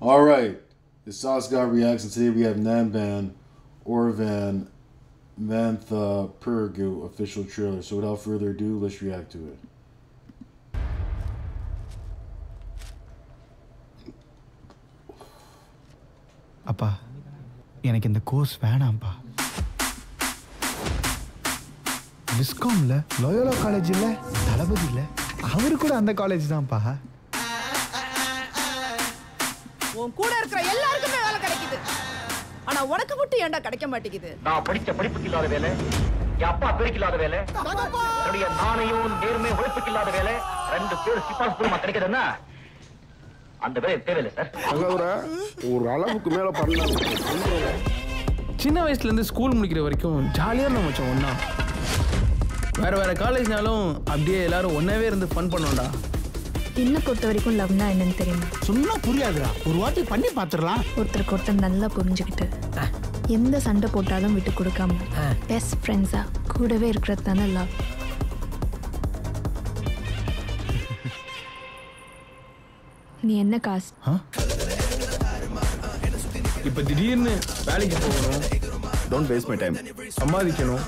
All right. It's Sauce God Reacts, and today we have Namban, Orvan, Mantha, Purgu official trailer. So without further ado, let's react to it. அப்பா எனக்கு இந்த course வேணாம்ப்பா விஸ்காம்ல Loyola காலேஜில் தளபதி இல்லை அவரு கூட அந்த காலேஜ் தான்ப்பா உன் கூட இருக்கிற எல்லாருக்குமே வேலை கிடைக்குது ஆனா உனக்கு மட்டும் ஏன்டா கிடைக்க மாட்டேங்குது நான் படிச்ச படிப்புக்கு இல்லாத வேலை என் அப்பா பேருக்கு இல்லாத வேலை என்னுடைய நாணயம் நேர்மை உழைப்புக்கு இல்லாத வேலை ரெண்டு பேர் சிப்பாஸ் பூர்வமா கிடைக்குதுன்னா அந்த வேலை தேவையில்லை சார் தகவர ஒரு அளவுக்கு மேல பண்ணாங்க சின்ன வயசுலேருந்து ஸ்கூல் முடிக்கிற வரைக்கும் ஜாலியாக இருந்த மச்சான் ஒன்றா வேற வேற காலேஜ்னாலும் அப்படியே எல்லாரும் ஒன்னாவே இருந்து ஃபன் பண்ணோம்டா என்னை பொறுத்த வரைக்கும் லவ்னா என்னன்னு தெரியுமா சொன்னா புரியாதுடா ஒரு வாட்டி பண்ணி பாத்துடலாம் ஒருத்தருக்கு ஒருத்தர் நல்லா புரிஞ்சுக்கிட்டு எந்த சண்டை போட்டாலும் விட்டு கொடுக்காம பெஸ்ட் ஃப்ரெண்ட்ஸா கூடவே இருக்கிறது தானே லவ் நீ என்ன காசு இப்போ திடீர்னு வேலைக்கு போகணும் டோன்ட் வேஸ்ட் மை டைம் சம்பாதிக்கணும்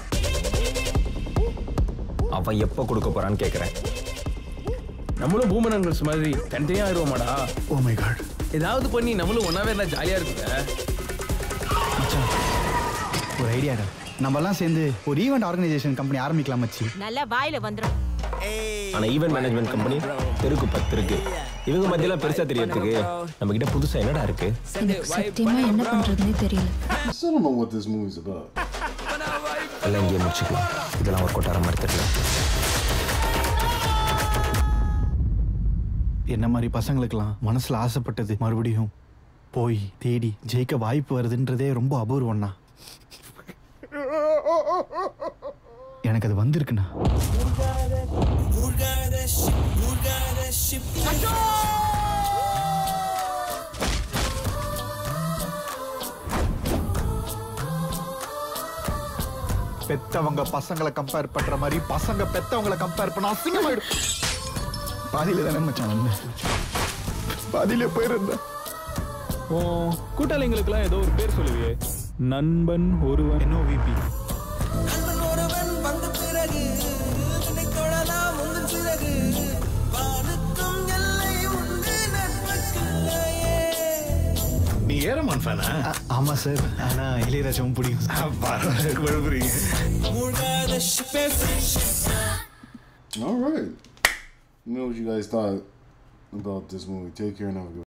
அவன் எப்போ கொடுக்க போறான்னு கேட்குறேன் நம்மளும் பூமரங்கல்ஸ் மாதிரி தனித்தனியாக ஆயிடுவோமாடா ஓ மை காட் ஏதாவது பண்ணி நம்மளும் ஒன்றாவே இருந்தால் ஜாலியாக இருக்குங்க மச்சான் ஒரு ஐடியாடா நம்மலாம் சேர்ந்து ஒரு ஈவெண்ட் ஆர்கனைசேஷன் கம்பெனி ஆரம்பிக்கலாம் மச்சி நல்லா வாயில வந்துடும் ஆனா ஈவென்ட் மேனேஜ்மெண்ட் கம்பெனி தெருக்கு பத்து இருக்கு இவங்க மத்தியெல்லாம் பெருசா தெரியறதுக்கு நம்ம கிட்ட புதுசா என்னடா இருக்கு எனக்கு சத்தியமா என்ன பண்றதுன்னே தெரியல I still don't know what this movie's about. எல்லாம் இங்கேயே முடிச்சுக்கலாம் இதெல்லாம் ஒரு கொட்டார மாதிரி தெரியல என்ன மாதிரி பசங்களுக்கெல்லாம் மனசுல ஆசைப்பட்டது மறுபடியும் போய் தேடி ஜெயிக்க வாய்ப்பு வருதுன்றதே ரொம்ப அபூர்வம்ண்ணா எனக்கு அது வந்திருக்குண்ணா பெத்தவங்க பசங்களை கம்பேர் பண்ற மாதிரி பசங்க பெத்தவங்களை கம்பேர் பண்ண அசிங்கமாயிடும் பாதியில தானே மச்சான் வந்தேன் பாதியில போயிருந்தேன் ஓ கூட்டாளிங்களுக்கெல்லாம் ஏதோ ஒரு பேர் சொல்லுவியே நண்பன் ஒருவன் என்ஓவிபி நீ ஏரமான் ஃபேனா ஆமா சார் ஆனா இளையராஜாவும் பிடிக்கும் குழம்புறீங்க All right. Let me know what you guys thought about this movie. Take care and have a good